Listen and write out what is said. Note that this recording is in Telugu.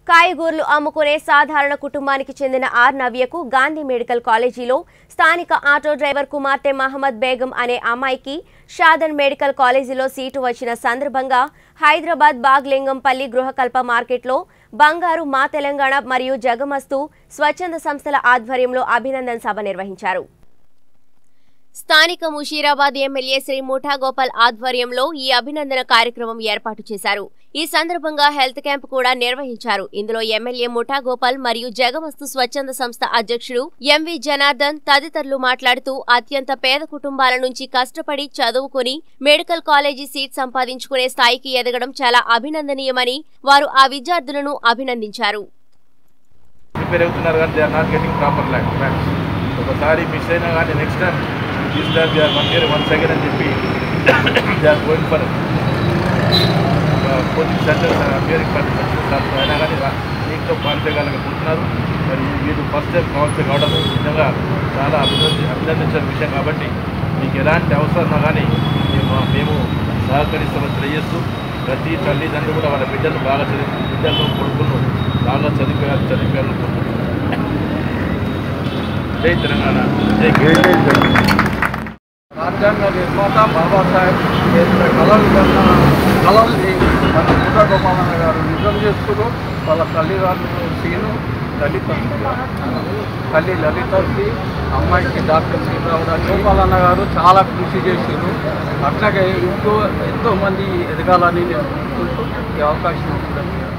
కాయగూరలు అమ్ముకునే సాధారణ కుటుంబానికి చెందిన ఆర్ నవ్యకు గాంధీ మెడికల్ కాలేజీలో స్థానిక ఆటో డ్రైవర్ కుమార్తె మహమ్మద్ బేగం అనే అమ్మాయికి షాదన్ మెడికల్ కాలేజీలో సీటు వచ్చిన సందర్భంగా హైదరాబాద్ బాగ్లింగంపల్లి గృహకల్ప మార్కెట్లో బంగారు మా తెలంగాణ మరియు జగమస్తు స్వచ్ఛంద సంస్థల ఆధ్వర్యంలో అభినందన సభ నిర్వహించారు స్థానిక ముషీరాబాద్ ఎమ్మెల్యే శ్రీ ముఠా గోపాల్ ఆధ్వర్యంలో ఈ అభినందన కార్యక్రమం ఏర్పాటు చేశారు ఈ సందర్భంగా హెల్త్ క్యాంప్ కూడా నిర్వహించారు ఇందులో ఎమ్మెల్యే ముఠా గోపాల్ మరియు జగమస్తు స్వచ్ఛంద సంస్థ అధ్యక్షుడు ఎంవి జనార్దన్ తదితరులు మాట్లాడుతూ అత్యంత పేద కుటుంబాల నుంచి కష్టపడి చదువుకుని మెడికల్ కాలేజీ సీట్ సంపాదించుకునే స్థాయికి ఎదగడం చాలా అభినందనీయమని వారు ఆ విద్యార్థులను అభినందించారు ప్రిపేర్ అవుతున్నారు కానీ they are not getting proper lack maths ఒకసారి మిస్ అయినా కానీ next time this time they are one year one second అని చెప్పి they are going for coaching centres appearing for coaching అయినా కానీ దీంట్లో క్వాలిఫై కాలేకపోతున్నారు మరి వీళ్ళు ఫస్ట్ టైం క్వాలిఫై కావడం నిజంగా చాలా అభినంది అభినందించిన విషయం కాబట్టి మీకు ఎలాంటి అవసరం ఉన్నా కానీ మేము మేము సహకరిస్తామని తెలియజేస్తూ ప్రతి తల్లిదండ్రులు కూడా వాళ్ళ బిడ్డలు బాగా చదివి బిడ్డలను కొడుకులను బాగా చదివిపోయారు చదివిపోయారు జై తెలంగాణ జై కేసీఆర్. రాజ్యాంగ నిర్మాత బాబాసాహెబ్ చేసిన కళలు కన్నా కళల్ని మన ముఠా గోపాలన్న గారు నిజం చేస్తూ వాళ్ళ తల్లిదండ్రులు సీను లలిత తల్లి లలితకి అమ్మాయికి డాక్టర్ సీట్ రావడానికి గోపాలన్న గారు చాలా కృషి చేశారు అట్లాగే ఇంకో ఎంతో మంది ఎదగాలని నేను కోరుకుంటూ ఈ అవకాశం ఇచ్చినందుకు